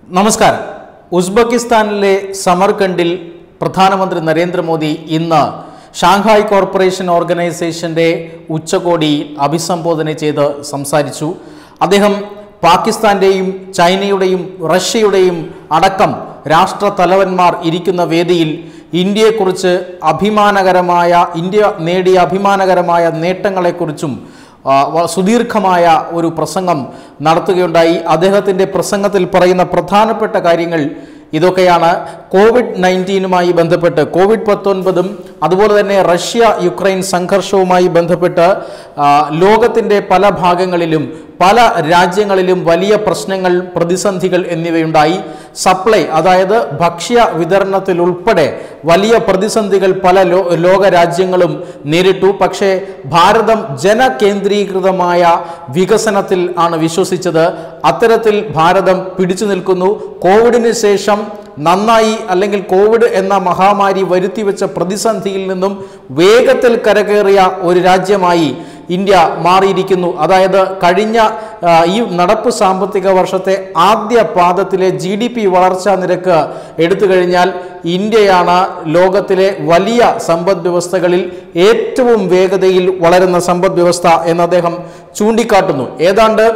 നമസ്കാരം ഉസ്ബെക്കിസ്ഥാനിലെ സമർഖണ്ഡിൽ പ്രധാനമന്ത്രി നരേന്ദ്രമോദി ഇന്ന് ഷാങ്ഹായ് കോർപ്പറേഷൻ ഓർഗനൈസേഷന്റെ ഉച്ചകോടി അഭിസംബോധന ചെയ്ത് സംസാരിച്ചു അദ്ദേഹം പാകിസ്ഥാന്റെയും ചൈനയുടെയും റഷ്യയുടെയും അടക്കം രാഷ്ട്ര തലവന്മാർ ഇരിക്കുന്ന വേദിയിൽ ഇന്ത്യയെക്കുറിച്ച് അഭിമാനകരമായ ഇന്ത്യ നേടിയ അഭിമാനകരമായ നേട്ടങ്ങളെക്കുറിച്ചും ആ, വ- സുദീർഘമായ ഒരു പ്രസംഗം നടത്തുകയുണ്ടായി അദ്ദേഹത്തിൻ്റെ പ്രസംഗത്തിൽ പറയുന്ന പ്രധാനപ്പെട്ട കാര്യങ്ങൾ ഇതൊക്കെയാണ് കോവിഡ് നയൻറ്റീനുമായി ബന്ധപ്പെട്ട് കോവിഡ് പത്തൊൻപതും അതുപോലെ തന്നെ റഷ്യ യുക്രൈൻ സംഘർഷവുമായി ബന്ധപ്പെട്ട് ആ, ലോകത്തിൻ്റെ പല ഭാഗങ്ങളിലും പല രാജ്യങ്ങളിലും വലിയ പ്രശ്നങ്ങൾ പ്രതിസന്ധികൾ എന്നിവയുണ്ടായി സപ്ലൈ അതായത് ഭക്ഷ്യ വിതരണത്തിൽ ഉൾപ്പെടെ വലിയ പ്രതിസന്ധികൾ പല ലോ ലോക രാജ്യങ്ങളും നേരിട്ടു പക്ഷേ ഭാരതം ജനകേന്ദ്രീകൃതമായ വികസനത്തിൽ ആണ് വിശ്വസിച്ചത് അത്തരത്തിൽ ഭാരതം പിടിച്ചു നിൽക്കുന്നു കോവിഡിന് ശേഷം നന്നായി അല്ലെങ്കിൽ കോവിഡ് എന്ന മഹാമാരി വരുത്തിവെച്ച പ്രതിസന്ധിയിൽ നിന്നും വേഗത്തിൽ കരകയറിയ ഒരു രാജ്യമായി ഇന്ത്യ മാറിയിരിക്കുന്നു അതായത് കഴിഞ്ഞ ആ, ഈ നടപ്പ് സാമ്പത്തിക വർഷത്തെ ആദ്യ പാദത്തിലെ ജി ഡി പി വളർച്ചാ നിരക്ക് എടുത്തു കഴിഞ്ഞാൽ ഇന്ത്യയാണ് ലോകത്തിലെ വലിയ സമ്പദ് വ്യവസ്ഥകളിൽ ഏറ്റവും വേഗതയിൽ വളരുന്ന സമ്പദ് വ്യവസ്ഥ എന്ന് അദ്ദേഹം ചൂണ്ടിക്കാട്ടുന്നു ഏതാണ്ട്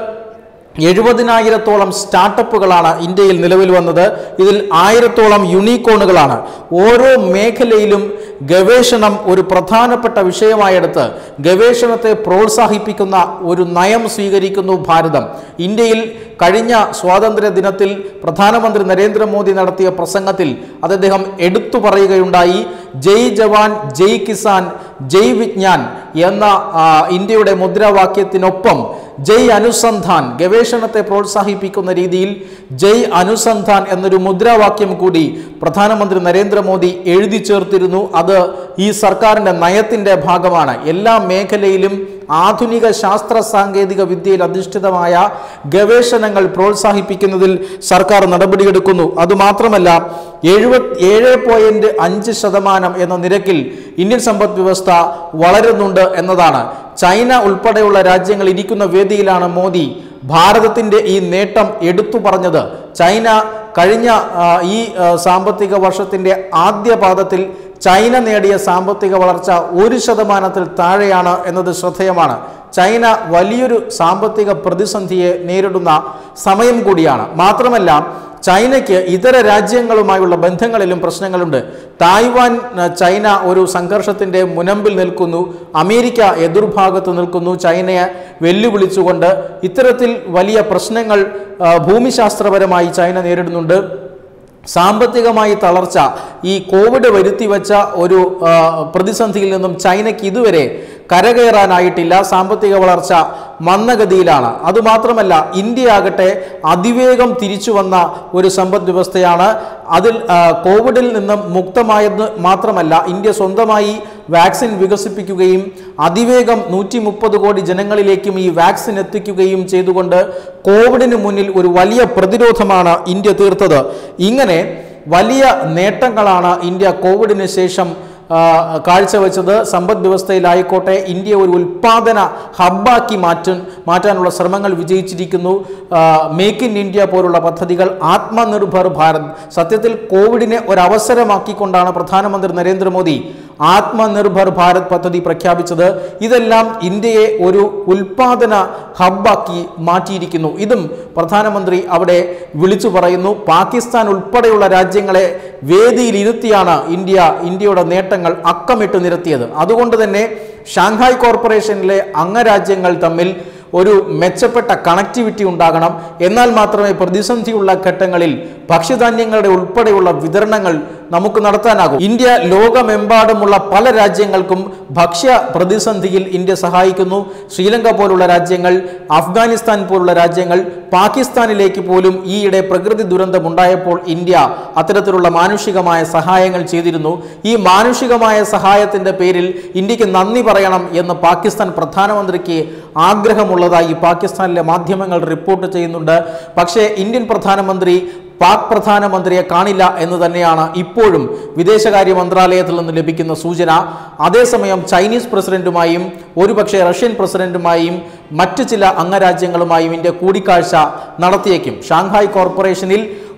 എഴുപതിനായിരത്തോളം സ്റ്റാർട്ടപ്പുകളാണ് ഇന്ത്യയിൽ നിലവിൽ വന്നത് ഇതിൽ ആയിരത്തോളം യൂണിക്കോണുകളാണ് ഓരോ മേഖലയിലും ഗവേഷണം ഒരു പ്രധാനപ്പെട്ട വിഷയമായെടുത്ത് ഗവേഷണത്തെ പ്രോത്സാഹിപ്പിക്കുന്ന ഒരു നയം സ്വീകരിക്കുന്നു ഭാരതം ഇന്ത്യയിൽ കഴിഞ്ഞ സ്വാതന്ത്ര്യ ദിനത്തിൽ പ്രധാനമന്ത്രി നരേന്ദ്രമോദി നടത്തിയ പ്രസംഗത്തിൽ അത് അദ്ദേഹം എടുത്തു പറയുകയുണ്ടായി ജയ് ജവാൻ ജയ് കിസാൻ ജയ് വിജ്ഞാൻ എന്ന ആ, ഇന്ത്യയുടെ മുദ്രാവാക്യത്തിനൊപ്പം ജയ് അനുസന്ധാൻ ഗവേഷണത്തെ പ്രോത്സാഹിപ്പിക്കുന്ന രീതിയിൽ ജയ് അനുസന്ധാൻ എന്നൊരു മുദ്രാവാക്യം കൂടി പ്രധാനമന്ത്രി നരേന്ദ്രമോദി എഴുതി ചേർത്തിരുന്നു അത് ഈ സർക്കാരിൻ്റെ നയത്തിൻ്റെ ഭാഗമാണ് എല്ലാ മേഖലയിലും ആധുനിക ശാസ്ത്ര സാങ്കേതിക വിദ്യയിൽ അധിഷ്ഠിതമായ ഗവേഷണങ്ങൾ പ്രോത്സാഹിപ്പിക്കുന്നതിൽ സർക്കാർ നടപടിയെടുക്കുന്നു അതുമാത്രമല്ല എഴുപത് ഏഴ് പോയിന്റ് അഞ്ച് ശതമാനം എന്ന നിരക്കിൽ ഇന്ത്യൻ സമ്പദ് വ്യവസ്ഥ വളരുന്നുണ്ട് എന്നതാണ് ചൈന ഉൾപ്പെടെയുള്ള രാജ്യങ്ങൾ ഇരിക്കുന്ന വേദിയിലാണ് മോദി ഭാരതത്തിൻ്റെ ഈ നേട്ടം എടുത്തു പറഞ്ഞത് ചൈന കഴിഞ്ഞ ആ, ഈ ആ, സാമ്പത്തിക വർഷത്തിൻ്റെ ആദ്യ പാദത്തിൽ ചൈന നേടിയ സാമ്പത്തിക വളർച്ച ഒരു ശതമാനത്തിൽ താഴെയാണ് എന്നത് ശ്രദ്ധേയമാണ് ചൈന വലിയൊരു സാമ്പത്തിക പ്രതിസന്ധിയെ നേരിടുന്ന സമയം കൂടിയാണ് മാത്രമല്ല ചൈനയ്ക്ക് ഇതര രാജ്യങ്ങളുമായുള്ള ബന്ധങ്ങളിലും പ്രശ്നങ്ങളുണ്ട് തായ്വാൻ ആ, ചൈന ഒരു സംഘർഷത്തിൻ്റെ മുനമ്പിൽ നിൽക്കുന്നു അമേരിക്ക എതിർഭാഗത്ത് നിൽക്കുന്നു ചൈനയെ വെല്ലുവിളിച്ചുകൊണ്ട് ഇത്തരത്തിൽ വലിയ പ്രശ്നങ്ങൾ ആ, ഭൂമിശാസ്ത്രപരമായി ചൈന നേരിടുന്നുണ്ട് സാമ്പത്തികമായി തളർച്ച ഈ കോവിഡ് വരുത്തിവെച്ച ഒരു ആ, പ്രതിസന്ധിയിൽ നിന്നും ചൈനയ്ക്ക് ഇതുവരെ കരകയറാനായിട്ടില്ല സാമ്പത്തിക വളർച്ച മന്ദഗതിയിലാണ് അതുമാത്രമല്ല ഇന്ത്യ ആകട്ടെ അതിവേഗം തിരിച്ചു വന്ന ഒരു സമ്പദ് വ്യവസ്ഥയാണ് അതിൽ ആ, കോവിഡിൽ നിന്നും മുക്തമായത് മാത്രമല്ല ഇന്ത്യ സ്വന്തമായി വാക്സിൻ വികസിപ്പിക്കുകയും അതിവേഗം നൂറ്റി മുപ്പത് കോടി ജനങ്ങളിലേക്കും ഈ വാക്സിൻ എത്തിക്കുകയും ചെയ്തുകൊണ്ട് കോവിഡിന് മുന്നിൽ ഒരു വലിയ പ്രതിരോധമാണ് ഇന്ത്യ തീർത്തത് ഇങ്ങനെ വലിയ നേട്ടങ്ങളാണ് ഇന്ത്യ കോവിഡിന് ശേഷം ആ, കാഴ്ചവെച്ചത് സമ്പദ് വ്യവസ്ഥയിലായിക്കോട്ടെ ഇന്ത്യ ഒരു ഉൽപാദന ഹബ്ബാക്കി മാറ്റാൻ മാറ്റാനുള്ള ശ്രമങ്ങൾ വിജയിച്ചിരിക്കുന്നു മേക്ക് ഇൻ ഇന്ത്യ പോലുള്ള പദ്ധതികൾ ആത്മനിർഭർ ഭാരത് സത്യത്തിൽ കോവിഡിനെ ഒരവസരമാക്കിക്കൊണ്ടാണ് പ്രധാനമന്ത്രി നരേന്ദ്രമോദി ആത്മനിർഭർ ഭാരത് പദ്ധതി പ്രഖ്യാപിച്ചത് ഇതെല്ലാം ഇന്ത്യയെ ഒരു ഉൽപാദന ഹബ്ബാക്കി മാറ്റിയിരിക്കുന്നു ഇതും പ്രധാനമന്ത്രി അവിടെ വിളിച്ചു പറയുന്നു പാകിസ്ഥാൻ ഉൾപ്പെടെയുള്ള രാജ്യങ്ങളെ വേദിയിൽ ഇരുത്തിയാണ് ഇന്ത്യ ഇന്ത്യയുടെ നേട്ടങ്ങൾ അക്കമിട്ട് നിരത്തിയത് അതുകൊണ്ട് തന്നെ ഷാങ്ഹായ് കോർപ്പറേഷനിലെ അംഗരാജ്യങ്ങൾ തമ്മിൽ ഒരു മെച്ചപ്പെട്ട കണക്ടിവിറ്റി ഉണ്ടാകണം എന്നാൽ മാത്രമേ പ്രതിസന്ധിയുള്ള ഘട്ടങ്ങളിൽ ഭക്ഷ്യധാന്യങ്ങളുടെ ഉൾപ്പെടെയുള്ള വിതരണങ്ങൾ നമുക്ക് നടത്താനാകൂ ഇന്ത്യ ലോകമെമ്പാടുമുള്ള പല രാജ്യങ്ങൾക്കും ഭക്ഷ്യ പ്രതിസന്ധിയിൽ ഇന്ത്യ സഹായിക്കുന്നു ശ്രീലങ്ക പോലുള്ള രാജ്യങ്ങൾ അഫ്ഗാനിസ്ഥാൻ പോലുള്ള രാജ്യങ്ങൾ പാകിസ്ഥാനിലേക്ക് പോലും ഈയിടെ പ്രകൃതി ദുരന്തം ഉണ്ടായപ്പോൾ ഇന്ത്യ അത്തരത്തിലുള്ള മാനുഷികമായ സഹായങ്ങൾ ചെയ്തിരുന്നു ഈ മാനുഷികമായ സഹായത്തിന്റെ പേരിൽ ഇന്ത്യക്ക് നന്ദി പറയണം എന്ന് പാകിസ്ഥാൻ പ്രധാനമന്ത്രിക്ക് ആഗ്രഹമുള്ളതായി പാകിസ്ഥാനിലെ മാധ്യമങ്ങൾ റിപ്പോർട്ട് ചെയ്യുന്നുണ്ട് പക്ഷേ ഇന്ത്യൻ പ്രധാനമന്ത്രി പാക് പ്രധാനമന്ത്രിയെ കാണില്ല എന്ന് തന്നെയാണ് ഇപ്പോഴും വിദേശകാര്യ മന്ത്രാലയത്തിൽ നിന്ന് ലഭിക്കുന്ന സൂചന അതേസമയം ചൈനീസ് പ്രസിഡന്റുമായും ഒരുപക്ഷെ റഷ്യൻ പ്രസിഡന്റുമായും മറ്റു ചില അംഗരാജ്യങ്ങളുമായും ഇന്ത്യ കൂടിക്കാഴ്ച നടത്തിയേക്കും ഷാങ്ഹായ് കോർപ്പറേഷനിൽ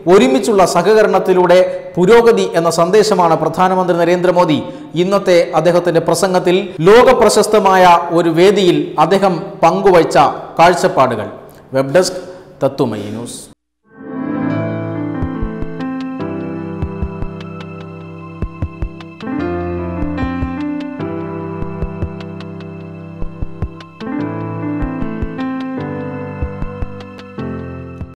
ഒരുമിച്ചുള്ള സഹകരണത്തിലൂടെ പുരോഗതി എന്ന സന്ദേശമാണ് പ്രധാനമന്ത്രി നരേന്ദ്രമോദി ഇന്നത്തെ അദ്ദേഹത്തിന്റെ പ്രസംഗത്തിൽ ലോക പ്രശസ്തമായ ഒരു വേദിയിൽ അദ്ദേഹം പങ്കുവച്ച കാഴ്ചപ്പാടുകൾ വെബ് ഡെസ്ക് തത്തുമയി ന്യൂസ്